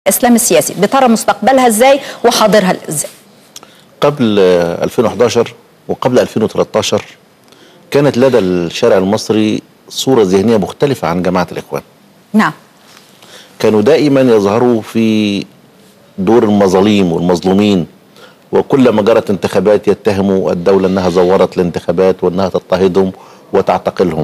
الاسلام السياسي بترى مستقبلها ازاي وحاضرها ازاي قبل 2011 وقبل 2013 كانت لدى الشارع المصري صورة ذهنية مختلفة عن جماعة الإخوان نعم كانوا دائما يظهروا في دور المظاليم والمظلومين وكلما جرت انتخابات يتهموا الدولة أنها زورت الانتخابات وأنها تضطهدهم وتعتقلهم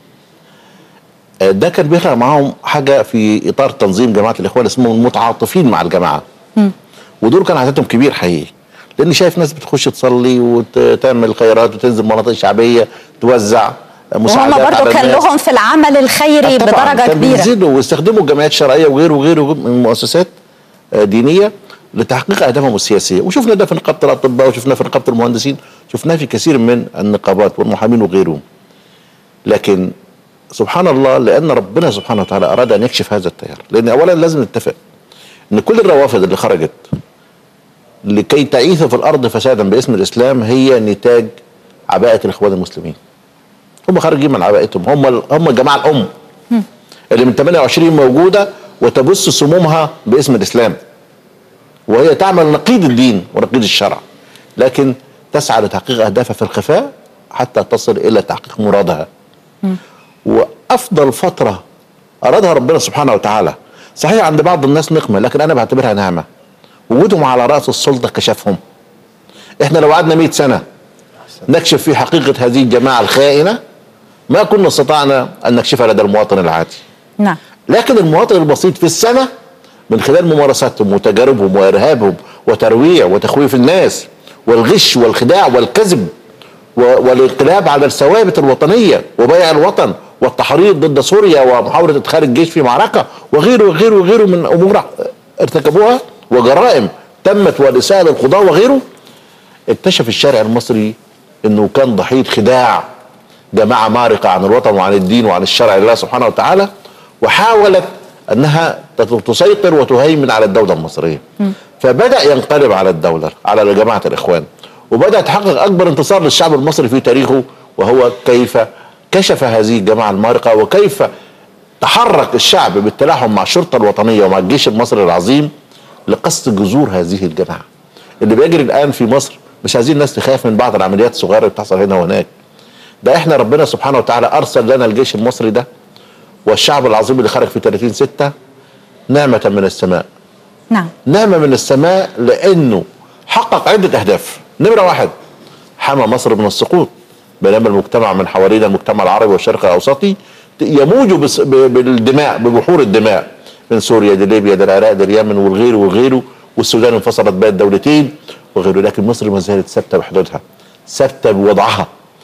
ده كان بيخلق معاهم حاجة في إطار تنظيم جماعة الإخوان اسمهم المتعاطفين مع الجماعة ودول كان عددهم كبير حقيقي لأني شايف ناس بتخش تصلي وتعمل خيرات وتنزل مناطق شعبية توزع وهم مساعدات برضو على كان الناس. لهم في العمل الخيري طبعاً بدرجه كان كبيره بيزيدوا واستخدموا الجمعيات الشرعيه وغيره وغيره من المؤسسات آه، دينيه لتحقيق اهدافهم السياسيه وشفنا ده في نقابه الاطباء وشفنا في نقابه المهندسين شفناه في كثير من النقابات والمحامين وغيرهم لكن سبحان الله لان ربنا سبحانه وتعالى اراد ان يكشف هذا التيار لان اولا لازم نتفق ان كل الروافد اللي خرجت لكي تعيث في الارض فسادا باسم الاسلام هي نتاج عباءه الاخوان المسلمين هم خارجين من عباءتهم هم ال- هم الجماعه الام اللي من 28 موجوده وتبث سمومها باسم الاسلام وهي تعمل نقيض الدين ونقيض الشرع لكن تسعى لتحقيق اهدافها في الخفاء حتى تصل الى تحقيق مرادها وافضل فتره ارادها ربنا سبحانه وتعالى صحيح عند بعض الناس نقمه لكن انا بعتبرها نعمه وجودهم على راس السلطه كشفهم احنا لو قعدنا 100 سنه نكشف في حقيقه هذه الجماعه الخائنه ما كنا استطعنا ان نكشفها لدى المواطن العادي نعم لكن المواطن البسيط في السنة من خلال ممارساتهم وتجاربهم وإرهابهم وترويع وتخويف الناس والغش والخداع والكذب و- والانقلاب على الثوابت الوطنية وبيع الوطن والتحريض ضد سوريا ومحاولة إدخال الجيش في معركة وغيره وغيره وغيره من أمور ارتكبوها وجرائم تمت والإساءة للقضاء وغيره اكتشف الشارع المصري انه كان ضحيه خداع جماعه مارقه عن الوطن وعن الدين وعن الشرع لله سبحانه وتعالى وحاولت انها تت- تسيطر وتهيمن على الدوله المصريه فبدا ينقلب على الدوله على جماعه الاخوان وبدا تحقق اكبر انتصار للشعب المصري في تاريخه وهو كيف كشف هذه الجماعه المارقه وكيف تحرك الشعب بالتلاحم مع الشرطه الوطنيه ومع الجيش المصري العظيم لقصد جذور هذه الجماعه اللي بيجري الان في مصر مش عايزين الناس تخاف من بعض العمليات الصغيره اللي بتحصل هنا وهناك ده احنا ربنا سبحانه وتعالى ارسل لنا الجيش المصري ده والشعب العظيم اللي خرج في 30 6 نعمه من السماء نعم نعمه من السماء لانه حقق عده اهداف نمره واحد حمى مصر من السقوط بينما المجتمع من حوالينا المجتمع العربي والشرق الاوسطي يموج بس- ب- بالدماء ببحور الدماء من سوريا لليبيا للعراق لليمن والغيره وغيره والسودان انفصلت بين دولتين وغيره لكن مصر ما زالت ثابته بحدودها ثابته بوضعها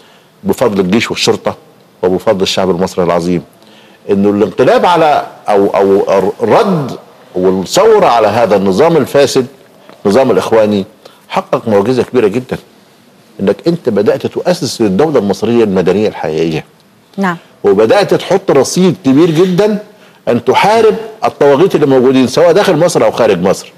بفضل الجيش والشرطه وبفضل الشعب المصري العظيم انه الانقلاب على او او الرد والثوره على هذا النظام الفاسد نظام الاخواني حقق معجزه كبيره جدا انك انت بدات تؤسس للدوله المصريه المدنيه الحقيقيه نعم وبدات تحط رصيد كبير جدا ان تحارب الطواغيت اللي موجودين سواء داخل مصر او خارج مصر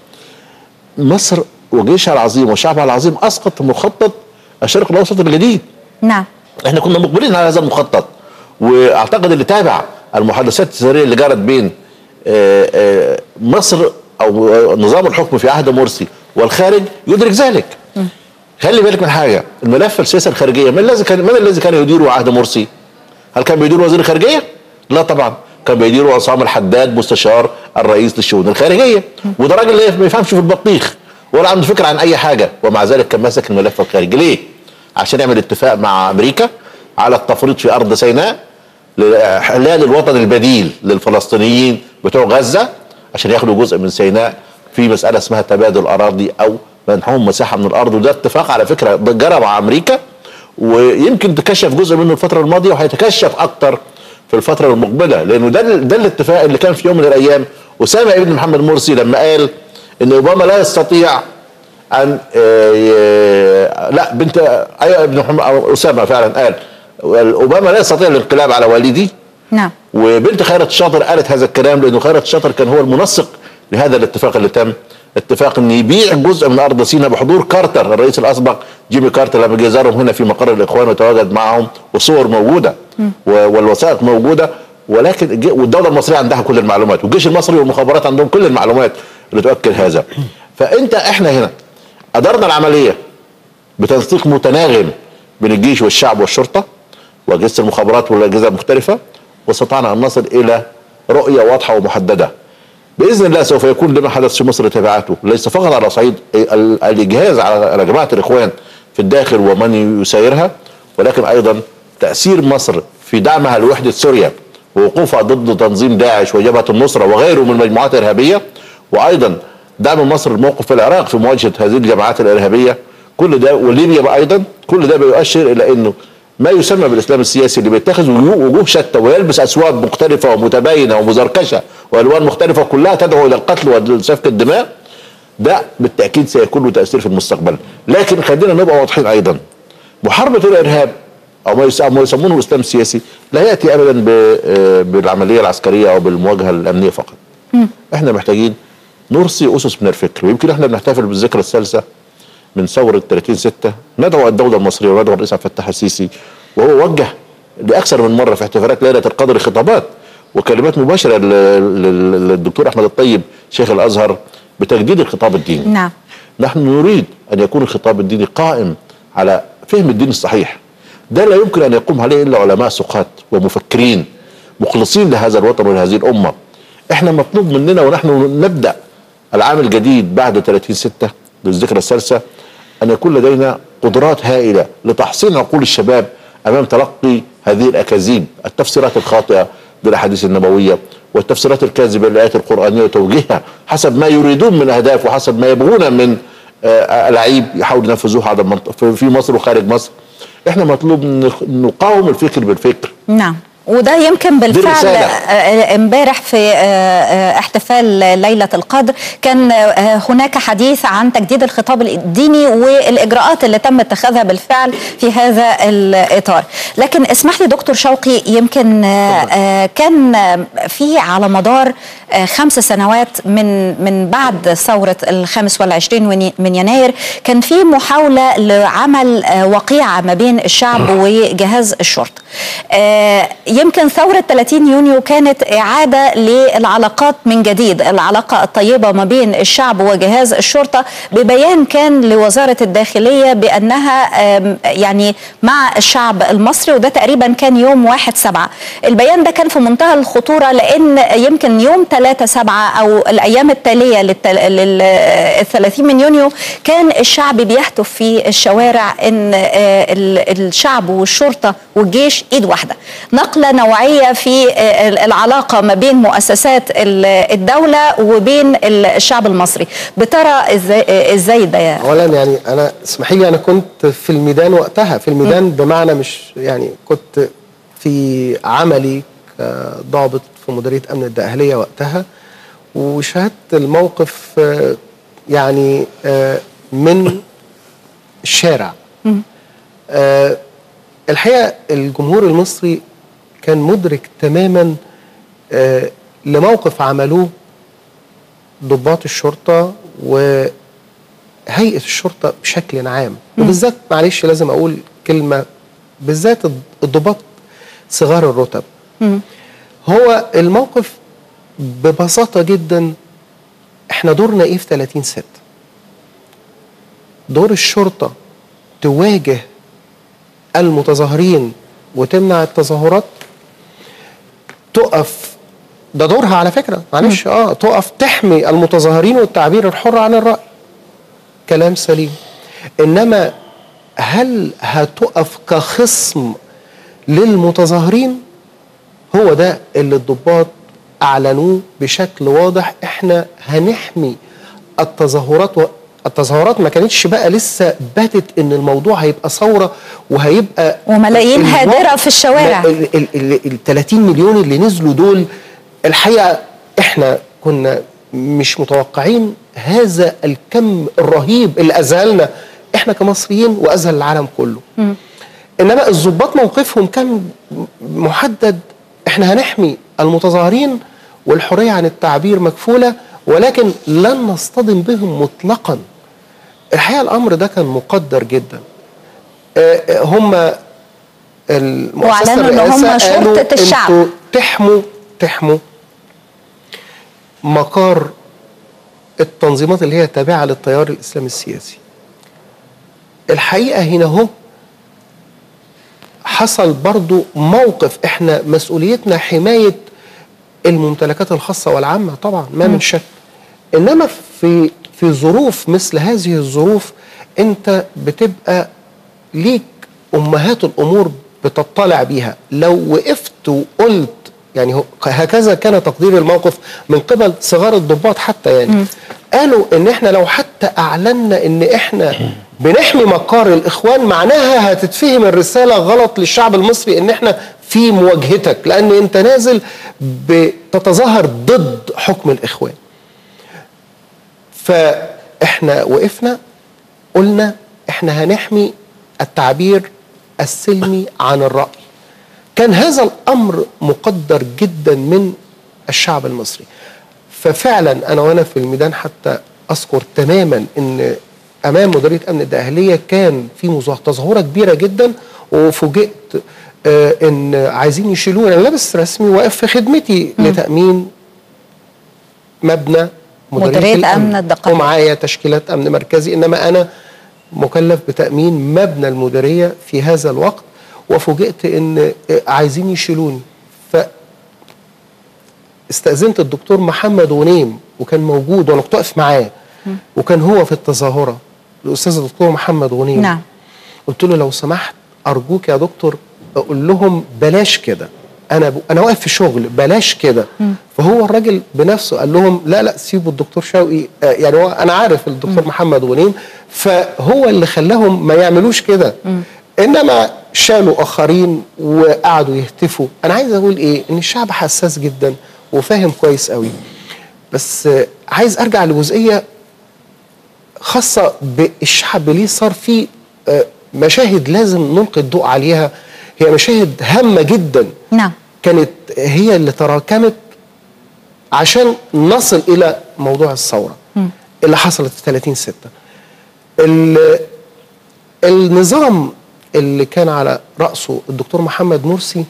مصر وجيشها العظيم وشعبها العظيم اسقط مخطط الشرق الاوسط الجديد نعم احنا كنا مقبلين على هذا المخطط واعتقد اللي تابع المحادثات السريه اللي جرت بين آه، آه، مصر او آه، نظام الحكم في عهد مرسي والخارج يدرك ذلك خلي بالك من حاجه الملف السياسه الخارجيه من الذي كان من الذي كان يديره عهد مرسي هل كان بيدير وزير الخارجيه لا طبعا كان بيديره عصام الحداد مستشار الرئيس للشؤون الخارجيه وده راجل لا ما يفهمش في البطيخ ولا عنده فكره عن اي حاجه ومع ذلك كان ماسك الملف الخارجي ليه عشان يعمل اتفاق مع امريكا على التفريط في ارض سيناء لاحلال الوطن البديل للفلسطينيين بتوع غزه عشان ياخدوا جزء من سيناء في مساله اسمها تبادل اراضي او منحهم مساحه من الارض وده اتفاق على فكره ده جرى مع امريكا ويمكن تكشف جزء منه الفتره الماضيه وهيتكشف اكتر في الفتره المقبله لانه ده ده الاتفاق اللي كان في يوم من الايام اسامه ابن محمد مرسي لما قال ان اوباما لا يستطيع ان آه، ي- لا بنت ايوه ابن محمد أو اسامه فعلا قال اوباما لا يستطيع الانقلاب على والدي نعم وبنت خيرت الشاطر قالت هذا الكلام لانه خيرت الشاطر كان هو المنسق لهذا الاتفاق اللي تم اتفاق ان يبيع جزء من ارض سيناء بحضور كارتر الرئيس الاسبق جيمي كارتر لما جه زارهم هنا في مقر الاخوان وتواجد معهم وصور موجوده و- والوثائق موجوده ولكن الج- والدوله المصريه عندها كل المعلومات والجيش المصري والمخابرات عندهم كل المعلومات اللي تؤكد هذا فانت احنا هنا ادرنا العمليه بتنسيق متناغم بين الجيش والشعب والشرطه واجهزه المخابرات والاجهزه المختلفه واستطعنا ان نصل الى رؤيه واضحه ومحدده باذن الله سوف يكون لما حدث في مصر تبعاته ليس فقط على صعيد ال- الاجهاز على على جماعه الاخوان في الداخل ومن يسايرها ولكن ايضا تاثير مصر في دعمها لوحده سوريا ووقوفها ضد تنظيم داعش وجبهه النصره وغيره من المجموعات الارهابيه وايضا دعم مصر الموقف في العراق في مواجهه هذه الجماعات الارهابيه كل ده وليبيا ايضا كل ده بيؤشر الى انه ما يسمى بالاسلام السياسي اللي بيتخذ وجوه وجوه شتى ويلبس اثواب مختلفه ومتباينه ومزركشه والوان مختلفه كلها تدعو الى القتل وسفك الدماء ده بالتاكيد سيكون له تاثير في المستقبل لكن خلينا نبقى واضحين ايضا محاربه الارهاب او ما يس- ما يسمونه الاسلام السياسي لا ياتي ابدا ب- آه، بالعمليه العسكريه او بالمواجهه الامنيه فقط احنا محتاجين نرسي اسس من الفكر ويمكن احنا بنحتفل بالذكرى الثالثه من ثوره 30 6 ندعو الدوله المصريه وندعو الرئيس عبد الفتاح السيسي وهو وجه لاكثر من مره في احتفالات ليله القدر خطابات وكلمات مباشره لل- لل- للدكتور احمد الطيب شيخ الازهر بتجديد الخطاب الديني نعم نحن نريد ان يكون الخطاب الديني قائم على فهم الدين الصحيح ده لا يمكن ان يقوم عليه الا علماء سقاط ومفكرين مخلصين لهذا الوطن ولهذه الامه احنا مطلوب مننا ونحن نبدا العام الجديد بعد 30 6 للذكرى الثالثه ان يكون لدينا قدرات هائله لتحصين عقول الشباب امام تلقي هذه الاكاذيب التفسيرات الخاطئه للاحاديث النبويه والتفسيرات الكاذبه للايات القرانيه وتوجيهها حسب ما يريدون من اهداف وحسب ما يبغون من آه، العيب يحاولوا ينفذوه على المنطقه في- في مصر وخارج مصر احنا مطلوب نخ- نقاوم الفكر بالفكر نعم وده يمكن بالفعل رسالة. آه، امبارح في آه، آه، احتفال ليلة القدر كان آه، هناك حديث عن تجديد الخطاب الديني والإجراءات اللي تم اتخاذها بالفعل في هذا الإطار لكن اسمح لي دكتور شوقي يمكن آه، آه، كان آه، في على مدار آه، خمس سنوات من من بعد ثورة الخامس والعشرين ون- من يناير كان في محاولة لعمل آه، وقيعة ما بين الشعب وجهاز الشرطة آه، يمكن ثورة 30 يونيو كانت إعادة للعلاقات من جديد العلاقة الطيبة ما بين الشعب وجهاز الشرطة ببيان كان لوزارة الداخلية بأنها آم، يعني مع الشعب المصري وده تقريبا كان يوم واحد سبعة البيان ده كان في منتهى الخطورة لأن يمكن يوم 3 سبعة أو الأيام التالية لل 30 من يونيو كان الشعب بيهتف في الشوارع ان آه، ال- الشعب والشرطه والجيش ايد واحده نقله نوعيه في آه، العلاقه ما بين مؤسسات ال- الدوله وبين ال- الشعب المصري بترى ازاي آه، ازاي ده يا اولا يعني انا اسمحي لي انا كنت في الميدان وقتها في الميدان بمعنى مش يعني كنت في عملي كضابط في مديريه امن الدقهليه وقتها وشاهدت الموقف آه، يعني آه، من الشارع آه، الحقيقه الجمهور المصري كان مدرك تماما آه، لموقف عملوه ضباط الشرطه وهيئه الشرطه بشكل عام وبالذات معلش لازم اقول كلمه بالذات الضباط صغار الرتب هو الموقف ببساطه جدا احنا دورنا ايه في 30 6 دور الشرطه تواجه المتظاهرين وتمنع التظاهرات تقف ده دورها على فكره معلش اه تقف تحمي المتظاهرين والتعبير الحر عن الراي كلام سليم انما هل هتقف كخصم للمتظاهرين هو ده اللي الضباط اعلنوه بشكل واضح احنا هنحمي التظاهرات و... التظاهرات ما كانتش بقى لسه باتت ان الموضوع هيبقى ثوره وهيبقى وملايين الوضع- هادرة في الشوارع. ال ال- ال- ال 30 مليون اللي نزلوا دول الحقيقه احنا كنا مش متوقعين هذا الكم الرهيب اللي اذهلنا احنا كمصريين واذهل العالم كله انما الضباط موقفهم كان محدد احنا هنحمي المتظاهرين والحريه عن التعبير مكفوله ولكن لن نصطدم بهم مطلقا الحقيقه الامر ده كان مقدر جدا آه، آه، هم المؤسسه وأعلنوا إن هم الرئاسة قالوا شرطة الشعب. انتوا تحموا تحموا مقار التنظيمات اللي هي تابعه للتيار الاسلامي السياسي الحقيقه هنا هو حصل برضو موقف احنا مسؤوليتنا حمايه الممتلكات الخاصه والعامه طبعا ما من شك انما في في ظروف مثل هذه الظروف انت بتبقى ليك امهات الامور بتطلع بيها لو وقفت وقلت يعني هو- هكذا كان تقدير الموقف من قبل صغار الضباط حتى يعني قالوا ان احنا لو حتى اعلنا ان احنا بنحمي مقار الاخوان معناها هتتفهم الرساله غلط للشعب المصري ان احنا في مواجهتك لان انت نازل بتتظاهر ضد حكم الاخوان فاحنا وقفنا قلنا احنا هنحمي التعبير السلمي عن الرأي كان هذا الأمر مقدر جدا من الشعب المصري ففعلا أنا وأنا في الميدان حتى أذكر تماما أن أمام مديرية أمن الدقهلية كان في مظاهرة تظاهرة كبيرة جدا وفوجئت آه، ان عايزين يشيلوني انا لابس رسمي واقف في خدمتي لتامين مبنى مديرية الأمن. أمن الدقهلية. ومعايا تشكيلات امن مركزي انما انا مكلف بتامين مبنى المديريه في هذا الوقت وفوجئت ان عايزين يشيلوني ف استاذنت الدكتور محمد غنيم وكان موجود وانا كنت واقف معاه وكان هو في التظاهره الاستاذ الدكتور محمد غنيم نعم قلت له لو سمحت ارجوك يا دكتور اقول لهم بلاش كده انا ب... انا واقف في شغل بلاش كده فهو الراجل بنفسه قال لهم لا لا سيبوا الدكتور شوقي آه، يعني هو انا عارف الدكتور محمد غنيم فهو اللي خلاهم ما يعملوش كده انما شالوا اخرين وقعدوا يهتفوا انا عايز اقول ايه ان الشعب حساس جدا وفاهم كويس قوي بس آه، عايز ارجع لجزئيه خاصة بالشعب ليه صار في آه، مشاهد لازم نلقي الضوء عليها هي مشاهد هامة جدا نعم كانت هي اللي تراكمت عشان نصل إلى موضوع الثورة اللي حصلت في 30 ستة ال- النظام اللي كان على رأسه الدكتور محمد مرسي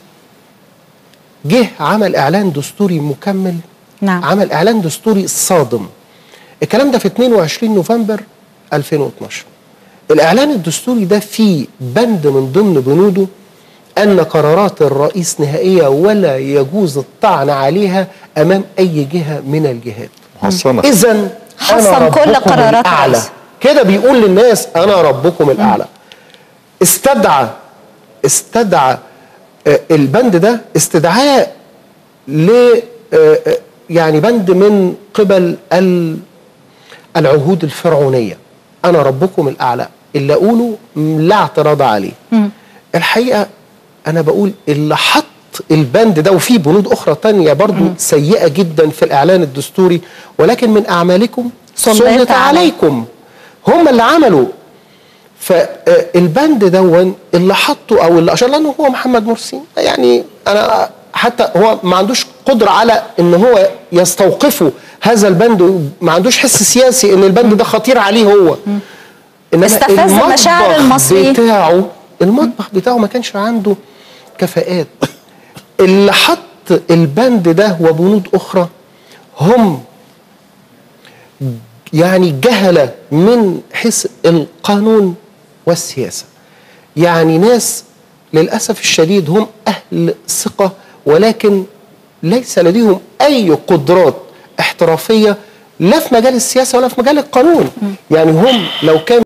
جه عمل إعلان دستوري مكمل نعم. عمل إعلان دستوري صادم الكلام ده في 22 نوفمبر 2012 الإعلان الدستوري ده فيه بند من ضمن بنوده أن قرارات الرئيس نهائية ولا يجوز الطعن عليها أمام أي جهة من الجهات محصنة إذا حصن كل قرارات الأعلى الرئيس. كده بيقول للناس أنا ربكم الأعلى استدعى استدعى آه، البند ده استدعاء ل آه، آه، يعني بند من قبل ال- العهود الفرعونيه انا ربكم الاعلى اللي اقوله م- لا اعتراض عليه الحقيقه انا بقول اللي حط البند ده وفي بنود اخرى تانية برضو سيئه جدا في الاعلان الدستوري ولكن من اعمالكم سلط سلط عليكم. عليكم هم اللي عملوا فالبند دون اللي حطه او اللي اشار لانه هو محمد مرسي يعني انا حتى هو ما عندوش قدره على ان هو يستوقفه هذا البند ما عندوش حس سياسي ان البند ده خطير عليه هو انما استفز المطبخ مشاعر المصريين. بتاعه المطبخ بتاعه ما كانش عنده كفاءات اللي حط البند ده وبنود اخرى هم يعني جهلة من حيث القانون والسياسة يعني ناس للأسف الشديد هم أهل ثقة ولكن ليس لديهم أي قدرات احترافية لا في مجال السياسة ولا في مجال القانون يعني هم لو كان